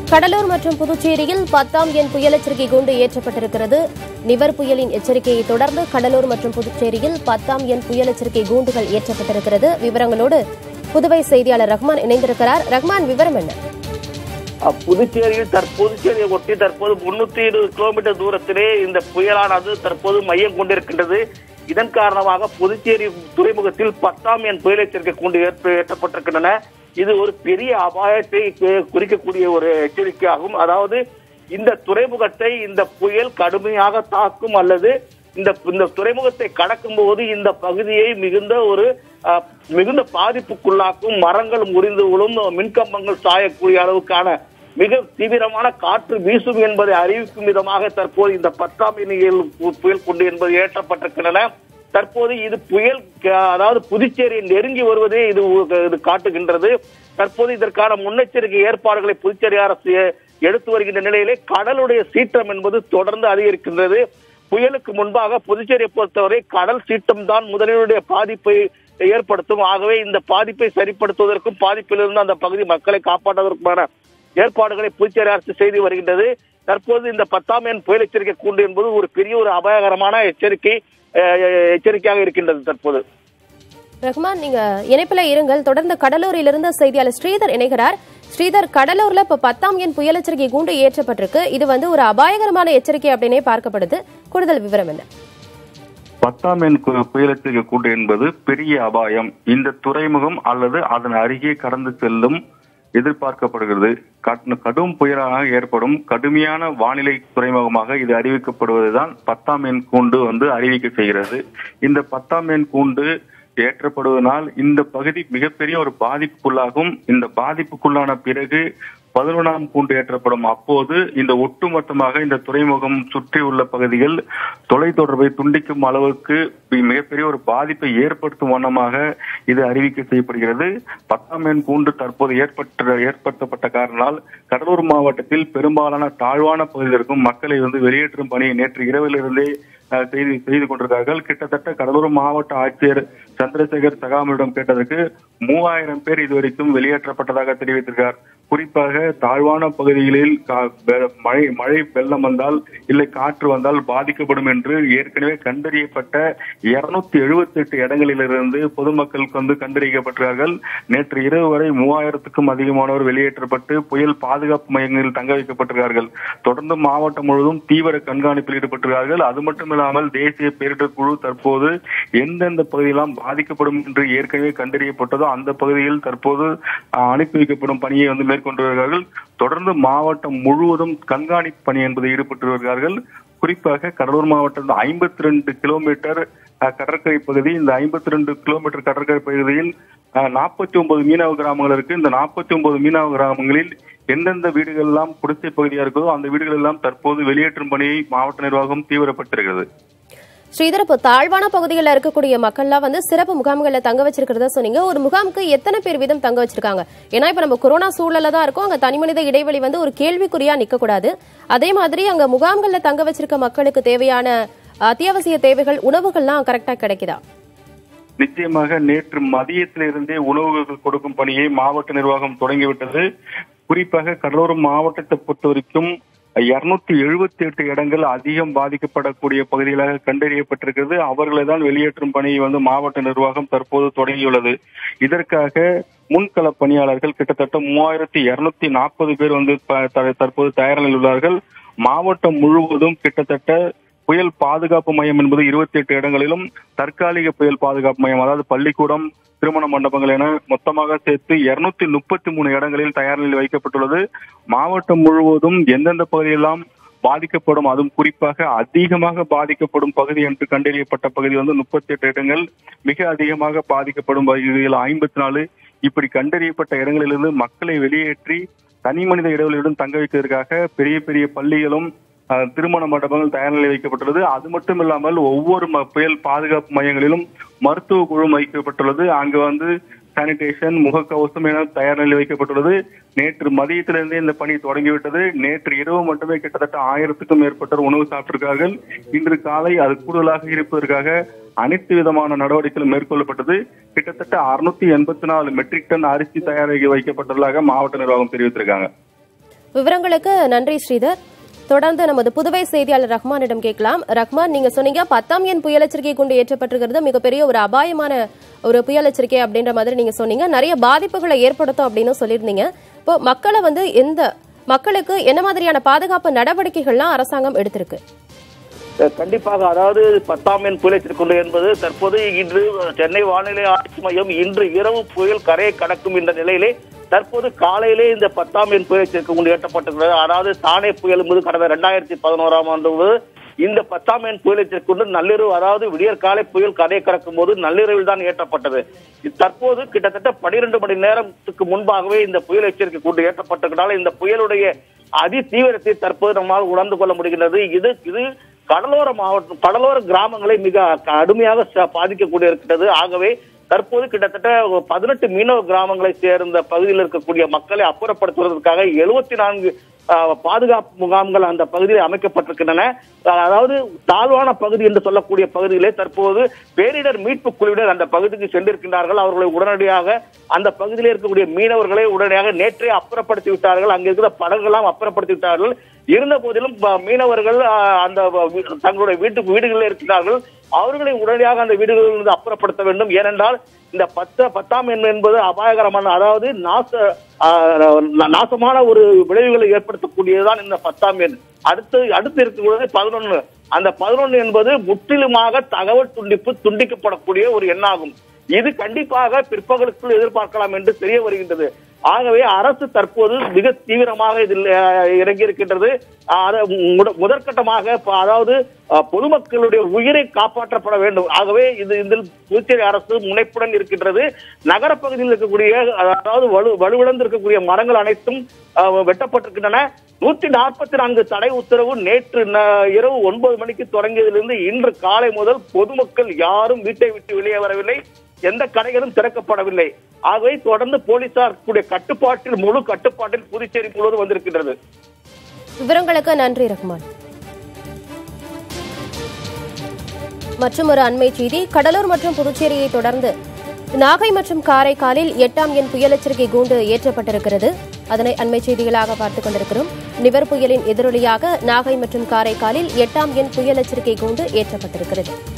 கடலூர் மற்றும் புதுச்சேரியில் பத்தாம் எண் புயல் எச்சரிக்கை கூண்டு ஏற்றப்பட்டிருக்கிறது நிவர் புயலின் எச்சரிக்கையை தொடர்ந்து கடலூர் மற்றும் புதுச்சேரியில் பத்தாம் எண் புயல் எச்சரிக்கை கூண்டுகள் ஏற்றப்பட்டிருக்கிறது விவரங்களோடு புதுவை செய்தியாளர் ரஹ்மான் இணைந்திருக்கிறார் ரஹ்மான் விவரம் என்ன அஹ் புதுச்சேரியில் தற்போது புதுச்சேரியை ஒட்டி தற்போது முன்னூத்தி இருபது கிலோமீட்டர் தூரத்திலே இந்த புயலானது தற்போது மையம் கொண்டிருக்கின்றது இதன் காரணமாக புதுச்சேரி துறைமுகத்தில் பத்தாம் எண் புயல் எச்சரிக்கை கூண்டு ஏற்ப ஏற்றப்பட்டிருக்கின்றன இது ஒரு பெரிய அபாயத்தை கு- குறிக்கக்கூடிய ஒரு எச்சரிக்கையாகும் அதாவது இந்த துறைமுகத்தை இந்த புயல் கடுமையாக தாக்கும் அல்லது இந்த இந்த துறைமுகத்தை கடக்கும் போது இந்த பகுதியை மிகுந்த ஒரு அஹ், மிகுந்த பாதிப்புக்குள்ளாக்கும் மரங்கள் முறிந்து விழும் மின்கம்பங்கள் சாயக்கூடிய அளவுக்கான மிக தீவிரமான காற்று வீசும் என்பதை அறிவிக்கும் விதமாக தற்போது இந்த பத்தாம் எண்ணிக்கையில் பு- புயல் கொண்டு என்பது ஏற்றப்பட்டிருக்கின்றன தற்போது இது புயல் க- அதாவது புதுச்சேரியை நெருங்கி வருவதே இது உ- இது காட்டுகின்றது தற்போது இதற்கான முன்னெச்சரிக்கை ஏற்பாடுகளை புதுச்சேரி அரசு எடுத்து வருகின்ற நிலையிலே கடலுடைய சீற்றம் என்பது தொடர்ந்து அதிகரிக்கின்றது புயலுக்கு முன்பாக புதுச்சேரியை பொறுத்தவரை கடல் சீற்றம் தான் முதலினுடைய பாதிப்பை ஏற்படுத்தும் ஆகவே இந்த பாதிப்பை சரிப்படுத்துவதற்கும் பாதிப்பிலிருந்து அந்த பகுதி மக்களை காப்பாற்றுவதற்குமான ஏற்பாடுகளை புதுச்சேரி அரசு செய்து வருகின்றது தற்போது இந்த பத்தாம் எண் புயல் எச்சரிக்கை கூண்டு என்பது ஒரு பெரிய ஒரு அபாயகரமான எச்சரிக்கை அஹ், எச்சரிக்கையாக இருக்கின்றது தற்போது ரஹ்மான் நீங்க இணைப்பில இருங்கள் தொடர்ந்து கடலூரிலிருந்து செய்தியாளர் ஸ்ரீதர் இணைகிறார் ஸ்ரீதர் கடலூர்ல இப்ப பத்தாம் எண் புயல் எச்சரிக்கை கூண்டு ஏற்றப்பட்டிருக்கு இது வந்து ஒரு அபாயகரமான எச்சரிக்கை அப்படின்னே பார்க்கப்படுது கூடுதல் விவரம் என்ன பத்தாம் எண் கு- புயல் எச்சரிக்கை கூட்டு என்பது பெரிய அபாயம் இந்த துறைமுகம் அல்லது அதன் அருகே கடந்து செல்லும் எதிர்பார்க்கப்படுகிறது கட்- கடும் புயலாக ஏற்படும் கடுமையான வானிலை துறைமுகமாக இது அறிவிக்கப்படுவதுதான் பத்தாம் எண் கூண்டு வந்து அறிவிக்க செய்கிறது இந்த பத்தாம் எண் கூண்டு ஏற்றப்படுவதனால் இந்த பகுதி மிகப்பெரிய ஒரு பாதிப்புக்குள்ளாகும் இந்த பாதிப்புக்குள்ளான பிறகு பதினொன்றாம் கூண்டு ஏற்றப்படும் அப்போது இந்த ஒட்டுமொத்தமாக இந்த துறைமுகம் சுற்றி உள்ள பகுதிகள் தொலைத்தொடர்பை துண்டிக்கும் அளவுக்கு மி- மிகப்பெரிய ஒரு பாதிப்பை ஏற்படுத்தும் வண்ணமாக இது அறிவிக்கை செய்யப்படுகிறது பத்தாம் எண் கூண்டு தற்போது ஏற்பட்ட ஏற்படுத்தப்பட்ட காரணத்தால் கடலூர் மாவட்டத்தில் பெரும்பாலான தாழ்வான பகுதிகளுக்கும் மக்களை வந்து வெளியேற்றும் பணியை நேற்று இரவிலிருந்தே அஹ், செய்து செய்து கொண்டிருக்கிறார்கள் கிட்டத்தட்ட கடலூர் மாவட்ட ஆட்சியர் சந்திரசேகர் சகாமிடம் கேட்டதற்கு மூவாயிரம் பேர் இதுவரைக்கும் வெளியேற்றப்பட்டதாக தெரிவித்திருக்கார் குறிப்பாக தாழ்வான பகுதிகளில் கா- வெ- மழை மழை வெள்ளம் வந்தால் இல்லை காற்று வந்தால் பாதிக்கப்படும் என்று ஏற்கனவே கண்டறியப்பட்ட இருநூத்தி எழுபத்தி எட்டு இடங்களிலிருந்து பொதுமக்களுக்கு வந்து கண்டறியப்பட்டார்கள் நேற்று இரவு வரை மூவாயிரத்துக்கும் அதிகமானோர் வெளியேற்றப்பட்டு புயல் பாதுகாப்பு மையங்களில் தங்க வைக்கப்பட்டிருக்கிறார்கள் தொடர்ந்து மாவட்டம் முழுவதும் தீவிர கண்காணிப்பில் ஈடுபட்டிருக்கிறார்கள் அது மட்டுமில்லாமல் தேசிய பேரிடர் குழு தற்போது எந்தெந்த பகுதியெல்லாம் பாதிக்கப்படும் என்று ஏற்கனவே கண்டறியப்பட்டதோ அந்த பகுதியில் தற்போது அஹ், அனுப்பி வைக்கப்படும் பணியை வந்து மேற்கொண்டு வருகிறார்கள் தொடர்ந்து மாவட்டம் முழுவதும் கண்காணிப்பு பணி என்பதில் ஈடுபட்டு வருகிறார்கள் குறிப்பாக கடலூர் மாவட்டத்தில் ஐம்பத்தி ரெண்டு கிலோமீட்டர் அஹ், கடற்கரை பகுதி இந்த ஐம்பத்தி ரெண்டு கிலோமீட்டர் கடற்கரை பகுதியில் நாற்பத்தி ஒன்பது மீனவ கிராமங்கள் இருக்கு இந்த நாற்பத்தி ஒன்பது மீனவ கிராமங்களில் எந்தெந்த வீடுகள் எல்லாம் குடிசை பகுதியா இருக்குதோ அந்த வீடுகள் எல்லாம் தற்போது வெளியேற்றும் பணியை மாவட்ட நிர்வாகம் தீவிரப்பட்டிருக்கிறது ஸ்ரீதர் இப்போ தாழ்வான பகுதிகளில் இருக்கக்கூடிய மக்கள்லாம் வந்து சிறப்பு முகாம்களில் தங்க வச்சிருக்கிறதா சொன்னீங்க ஒரு முகாமுக்கு எத்தனை பேர் வீதம் தங்க வச்சிருக்காங்க ஏன்னா இப்ப நம்ம கொரோனா சூழல்ல தான் இருக்கோம் அங்க தனிமனித இடைவெளி வந்து ஒரு கேள்விக்குறியா நிக்க கூடாது அதே மாதிரி அங்க முகாம்கள்ல தங்க வச்சிருக்க மக்களுக்கு தேவையான அத்தியாவசிய தேவைகள் உணவுகள்லாம் கரெக்டா கிடைக்குதா நிச்சயமாக நேற்று மதியத்திலிருந்தே உணவுகள் கொடுக்கும் பணியை மாவட்ட நிர்வாகம் தொடங்கிவிட்டது குறிப்பாக கடலூர் மாவட்டத்தை பொறுத்த வரைக்கும் இருநூத்தி எழுபத்தி எட்டு இடங்கள் அதிகம் பாதிக்கப்படக்கூடிய பகுதிகளாக கண்டறியப்பட்டிருக்கிறது அவர்களை தான் வெளியேற்றும் பணியை வந்து மாவட்ட நிர்வாகம் தற்போது தொடங்கியுள்ளது இதற்காக முன்கள பணியாளர்கள் கிட்டத்தட்ட மூவாயிரத்தி இருநூத்தி நாற்பது பேர் வந்து ப- த- தற்போது தயார் நிலையில் உள்ளார்கள் மாவட்டம் முழுவதும் கிட்டத்தட்ட புயல் பாதுகாப்பு மையம் என்பது இருபத்தி எட்டு இடங்களிலும் தற்காலிக புயல் பாதுகாப்பு மையம் அதாவது பள்ளிக்கூடம் திருமண மண்டபங்கள் என மொத்தமாக சேர்த்து இருநூத்தி முப்பத்தி மூணு இடங்களில் தயார் நிலையில் வைக்கப்பட்டுள்ளது மாவட்டம் முழுவதும் எந்தெந்த பகுதியெல்லாம் பாதிக்கப்படும் அதுவும் குறிப்பாக அதிகமாக பாதிக்கப்படும் பகுதி என்று கண்டறியப்பட்ட பகுதி வந்து முப்பத்தி எட்டு இடங்கள் மிக அதிகமாக பாதிக்கப்படும் பகுதிகள் ஐம்பத்தி நாலு இப்படி கண்டறியப்பட்ட இடங்களிலிருந்து மக்களை வெளியேற்றி தனி மனித இடைவெளியுடன் தங்க வைப்பதற்காக பெரிய பெரிய பள்ளிகளும் அஹ், திருமண மண்டபங்கள் தயார் நிலையில் வைக்கப்பட்டுள்ளது அது மட்டும் இல்லாமல் ஒவ்வொரு ம- புயல் பாதுகாப்பு மையங்களிலும் மருத்துவ குழு வைக்கப்பட்டுள்ளது அங்கு வந்து சானிடேஷன் முகக்கவசம் என தயார் நிலையில் வைக்கப்பட்டுள்ளது நேற்று மதியத்திலிருந்தே இந்த பணி தொடங்கிவிட்டது நேற்று இரவு மட்டுமே கிட்டத்தட்ட ஆயிரத்துக்கும் மேற்பட்டோர் உணவு சாப்பிட்டிருக்கார்கள் இன்று காலை அது கூடுதலாக இருப்பதற்காக அனைத்து விதமான நடவடிக்கைகளும் மேற்கொள்ளப்பட்டது கிட்டத்தட்ட அறுநூத்தி எண்பத்தி நாலு மெட்ரிக் டன் அரிசி தயாரிக்க வைக்கப்பட்டுள்ளதாக மாவட்ட நிர்வாகம் தெரிவித்திருக்காங்க விவரங்களுக்கு நன்றி ஸ்ரீதர் தொடர்ந்து நமது புதுவை செய்தியாளர் ரஹ்மானிடம் கேட்கலாம் ரஹ்மான் நீங்க சொன்னீங்க பத்தாம் எண் புயல் எச்சரிக்கை கொண்டு ஏற்றப்பட்டிருக்கிறது மிகப்பெரிய ஒரு அபாயமான ஒரு புயல் எச்சரிக்கை அப்படின்ற மாதிரி நீங்க சொன்னீங்க நிறைய பாதிப்புகளை ஏற்படுத்தும் அப்படின்னு சொல்லியிருந்தீங்க இப்போ மக்களை வந்து எந்த மக்களுக்கு என்ன மாதிரியான பாதுகாப்பு நடவடிக்கைகள்லாம் அரசாங்கம் எடுத்திருக்கு அஹ் கண்டிப்பாக அதாவது பத்தாம் எண் புயல் எச்சரிக்கை என்பது தற்போது இன்று சென்னை வானிலை ஆய்வு மையம் இன்று இரவு புயல் கரையை கடக்கும் என்ற நிலையிலே தற்போது காலையிலே இந்த பத்தாம் எண் புயல் எச்சரிக்கை கொண்டு ஏற்றப்பட்டிருக்கிறது அதாவது தானே புயல் என்பது கடந்த இரண்டாயிரத்தி பதினோராம் ஆண்டு முதல் இந்த பத்தாம் எண் புயல் எச்சரிக்கை கொண்டு நள்ளிரவு அதாவது விடியற் காலை புயல் கரையை கடக்கும் போது நள்ளிரவில் தான் ஏற்றப்பட்டது இது தற்போது கிட்டத்தட்ட பனிரெண்டு மணி நேரத்துக்கு முன்பாகவே இந்த புயல் எச்சரிக்கை கொண்டு ஏற்றப்பட்டிருக்கிறதால இந்த புயலுடைய அதி தீவிரத்தை தற்போது நம்மால் உணர்ந்து கொள்ள முடிகின்றது இது இது கடலோர மாவட்டம் கடலோர கிராமங்களை மிக கடுமையாக ச- பாதிக்கக்கூடிய இருக்கிறது ஆகவே தற்போது கிட்டத்தட்ட ஒரு பதினெட்டு மீனவ கிராமங்களை சேர்ந்த பகுதியில் இருக்கக்கூடிய மக்களை அப்புறப்படுத்துவதற்காக எழுபத்தி நான்கு பாதுகாப்பு முகாம்கள் அந்த பகுதியில் அமைக்கப்பட்டிருக்கின்றன அஹ், அதாவது தாழ்வான பகுதி என்று சொல்லக்கூடிய பகுதியிலே தற்போது பேரிடர் மீட்பு குழுவினர் அந்த பகுதிக்கு சென்றிருக்கின்றார்கள் அவர்களை உடனடியாக அந்த பகுதியில் இருக்கக்கூடிய மீனவர்களை உடனடியாக நேற்றே அப்புறப்படுத்தி விட்டார்கள் அங்கே இருக்கிற படகுகளாம் அப்புறப்படுத்தி விட்டார்கள் இருந்த போதிலும் ப- மீனவர்கள் அஹ், அந்த வீ- தங்களுடைய வீட்டுக்கு வீடுகளில் இருக்கிறார்கள் அவர்களை உடனடியாக அந்த வீடுகளிலிருந்து அப்புறப்படுத்த வேண்டும் ஏனென்றால் இந்த பத்த பத்தாம் எண் என்பது அபாயகரமான அதாவது நாச ஆஹ், நா- நாசமான ஒரு விளைவுகளை ஏற்படுத்தக்கூடியதுதான் இந்த பத்தாம் எண் அடுத்து அடுத்து இருக்கக்கூடியது பதினொன்னு அந்த பதினொன்னு என்பது முற்றிலுமாக தகவல் துண்டிப்பு துண்டிக்கப்படக்கூடிய ஒரு எண்ணாகும் இது கண்டிப்பாக பிற்பகலுக்குள் எதிர்பார்க்கலாம் என்று தெரிய வருகின்றது ஆகவே அரசு தற்போது மிக தீவிரமாக இதில் அஹ், இறங்கி இருக்கின்றது அஹ், அத முத- முதற்கட்டமாக இப்ப அதாவது அஹ், பொதுமக்களுடைய உயிரை காப்பாற்றப்பட வேண்டும் ஆகவே இது இதில் புதுச்சேரி அரசு முனைப்புடன் இருக்கின்றது நகரப்பகுதியில் இருக்கக்கூடிய அதாவது வலு வலுவிழந்து இருக்கக்கூடிய மரங்கள் அனைத்தும் அஹ், வெட்டப்பட்டிருக்கின்றன நூத்தி நாற்பத்தி நான்கு தடை உத்தரவு நேற்று ந- இரவு ஒன்பது மணிக்கு தொடங்கியதிலிருந்து இன்று காலை முதல் பொதுமக்கள் யாரும் வீட்டை விட்டு வெளியே வரவில்லை எந்த கடைகளும் திறக்கப்படவில்லை ஆகவே தொடர்ந்து போலீசார் கூடிய கட்டுப்பாட்டில் முழு கட்டுப்பாட்டில் புதுச்சேரி முழுவதும் வந்திருக்கின்றது விவரங்களுக்கு நன்றி ரஹ்மான் மற்றும் ஒரு அண்மை செய்தி கடலூர் மற்றும் புதுச்சேரியை தொடர்ந்து நாகை மற்றும் காரைக்காலில் எட்டாம் எண் புயல் எச்சரிக்கை கூண்டு ஏற்றப்பட்டிருக்கிறது அதனை அண்மை செய்திகளாக பார்த்துக் கொண்டிருக்கிறோம் நிவர் புயலின் எதிரொலியாக நாகை மற்றும் காரைக்காலில் எட்டாம் எண் புயல் எச்சரிக்கை கூண்டு ஏற்றப்பட்டிருக்கிறது